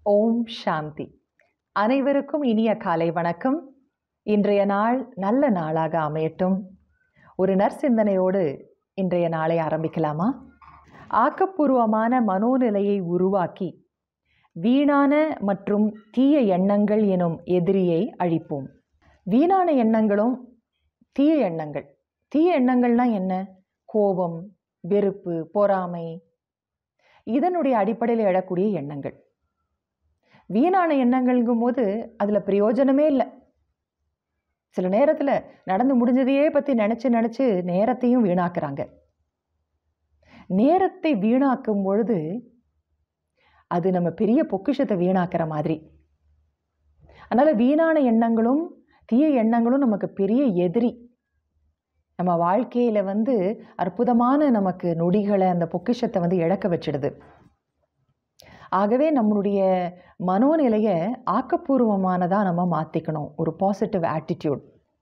ஓம் சாந்தி அனைவருக்கும் இனிய காலை வணக்கம் இன்றைய நாள் நல்ல நாளாக அமையட்டும் ஒரு நற்சிந்தனையோடு இன்றைய நாளை ஆரம்பிக்கலாமா ஆக்கப்பூர்வமான மனோநிலையை உருவாக்கி வீணான மற்றும் தீய எண்ணங்கள் எனும் எதிரியை அழிப்போம் வீணான எண்ணங்களும் தீய எண்ணங்கள் தீய எண்ணங்கள்னா என்ன கோபம் வெறுப்பு பொறாமை இதனுடைய அடிப்படையில் எழக்கூடிய எண்ணங்கள் வீணான எண்ணங்கள்ங்கும் போது அதில் பிரயோஜனமே இல்லை சில நேரத்தில் நடந்து முடிஞ்சதையே பற்றி நினச்சி நினச்சி நேரத்தையும் வீணாக்குறாங்க நேரத்தை வீணாக்கும் பொழுது அது நம்ம பெரிய பொக்கிஷத்தை வீணாக்கிற மாதிரி அதனால் வீணான எண்ணங்களும் தீய எண்ணங்களும் நமக்கு பெரிய எதிரி நம்ம வாழ்க்கையில் வந்து அற்புதமான நமக்கு நொடிகளை அந்த பொக்கிஷத்தை வந்து இழக்க வச்சிடுது ஆகவே நம்மளுடைய மனோநிலையை ஆக்கப்பூர்வமானதாக நம்ம மாற்றிக்கணும் ஒரு பாசிட்டிவ் ஆட்டிடியூட்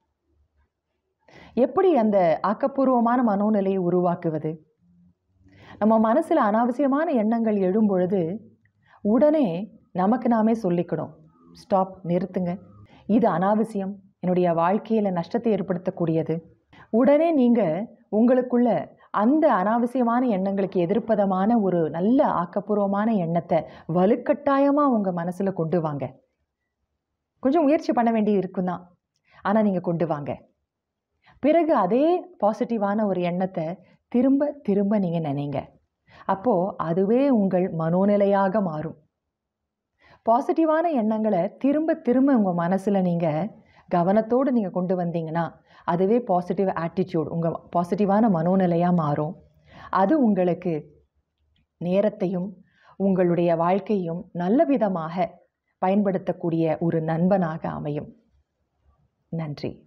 எப்படி அந்த ஆக்கப்பூர்வமான மனோநிலையை உருவாக்குவது நம்ம மனசில் அனாவசியமான எண்ணங்கள் எழும் பொழுது உடனே நமக்கு நாமே சொல்லிக்கணும் ஸ்டாப் நிறுத்துங்க இது அனாவசியம் என்னுடைய வாழ்க்கையில் நஷ்டத்தை ஏற்படுத்தக்கூடியது உடனே நீங்கள் உங்களுக்குள்ள அந்த அனாவசியமான எண்ணங்களுக்கு எதிர்ப்பதமான ஒரு நல்ல ஆக்கப்பூர்வமான எண்ணத்தை வலுக்கட்டாயமாக உங்கள் மனசில் கொண்டு வாங்க கொஞ்சம் முயற்சி பண்ண வேண்டி இருக்கும் தான் ஆனால் நீங்கள் கொண்டு வாங்க பிறகு அதே பாசிட்டிவான ஒரு எண்ணத்தை திரும்ப திரும்ப நீங்கள் நினைங்க அப்போது அதுவே உங்கள் மனோநிலையாக மாறும் பாசிட்டிவான எண்ணங்களை திரும்ப திரும்ப உங்கள் மனசில் நீங்கள் கவனத்தோடு நீங்கள் கொண்டு வந்தீங்கன்னா அதுவே பாசிட்டிவ் ஆட்டிடியூட் உங்கள் பாசிட்டிவான மனோநிலையாக மாறும் அது உங்களுக்கு நேரத்தையும் உங்களுடைய வாழ்க்கையும் நல்ல விதமாக பயன்படுத்தக்கூடிய ஒரு நண்பனாக அமையும் நன்றி